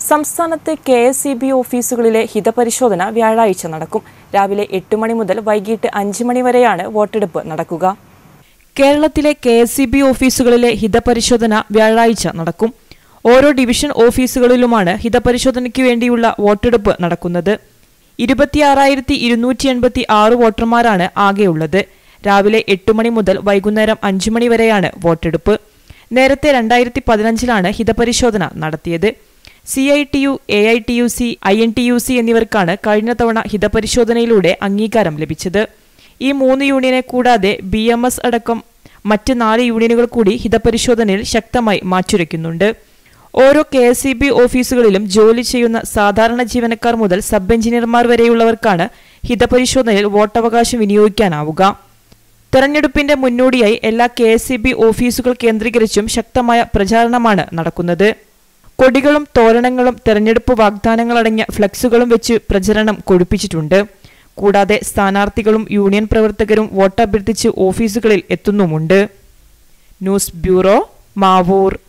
സംസ്ഥാനത്തെ K S E B ഓഫീസുകളിലെ ഹിതപരിശോധന വ്യാഴാഴ്ച നടക്കും രാവിലെ എട്ട് മണി മുതൽ വൈകിട്ട് അഞ്ച് മണി വരെയാണ് വോട്ടെടുപ്പ് നടക്കുക കേരളത്തിലെ കെ എസ് ഇ ബി ഓഫീസുകളിലെ ഹിതപരിശോധന വ്യാഴാഴ്ച നടക്കും ഓരോ ഡിവിഷൻ ഓഫീസുകളിലുമാണ് ഹിതപരിശോധനയ്ക്ക് വേണ്ടിയുള്ള വോട്ടെടുപ്പ് നടക്കുന്നത് ഇരുപത്തിയാറായിരത്തി ഇരുന്നൂറ്റി എൺപത്തി ആറ് വോട്ടർമാരാണ് ആകെയുള്ളത് രാവിലെ എട്ട് മണി മുതൽ വൈകുന്നേരം അഞ്ചു മണി വരെയാണ് വോട്ടെടുപ്പ് നേരത്തെ രണ്ടായിരത്തി പതിനഞ്ചിലാണ് ഹിതപരിശോധന നടത്തിയത് C I T U A I T U C I N T U C എന്നിവർക്കാണ് കഴിഞ്ഞ തവണ ഹിതപരിശോധനയിലൂടെ അംഗീകാരം ലഭിച്ചത് ഈ മൂന്ന് യൂണിയനെ കൂടാതെ ബി എം എസ് അടക്കം മറ്റ് നാല് യൂണിയനുകൾ കൂടി ഹിതപരിശോധനയിൽ ശക്തമായി മാറ്റുരയ്ക്കുന്നുണ്ട് ഓരോ കെ എസ് ഇ ബി ഓഫീസുകളിലും ജോലി ചെയ്യുന്ന സാധാരണ ജീവനക്കാർ മുതൽ സബ് എഞ്ചിനീയർമാർ വരെയുള്ളവർക്കാണ് ഹിതപരിശോധനയിൽ വോട്ടവകാശം വിനിയോഗിക്കാനാവുക തെരഞ്ഞെടുപ്പിന്റെ മുന്നോടിയായി എല്ലാ കെ എസ് ഇ ബി ഓഫീസുകൾ കേന്ദ്രീകരിച്ചും ശക്തമായ പ്രചാരണമാണ് നടക്കുന്നത് കൊടികളും തോരണങ്ങളും തെരഞ്ഞെടുപ്പ് വാഗ്ദാനങ്ങളടങ്ങിയ ഫ്ലക്സുകളും വെച്ച് പ്രചരണം കൊഴുപ്പിച്ചിട്ടുണ്ട് കൂടാതെ സ്ഥാനാർത്ഥികളും യൂണിയൻ പ്രവർത്തകരും വോട്ടഭ്യർത്ഥിച്ച് ഓഫീസുകളിൽ എത്തുന്നുമുണ്ട് ന്യൂസ് ബ്യൂറോ മാവൂർ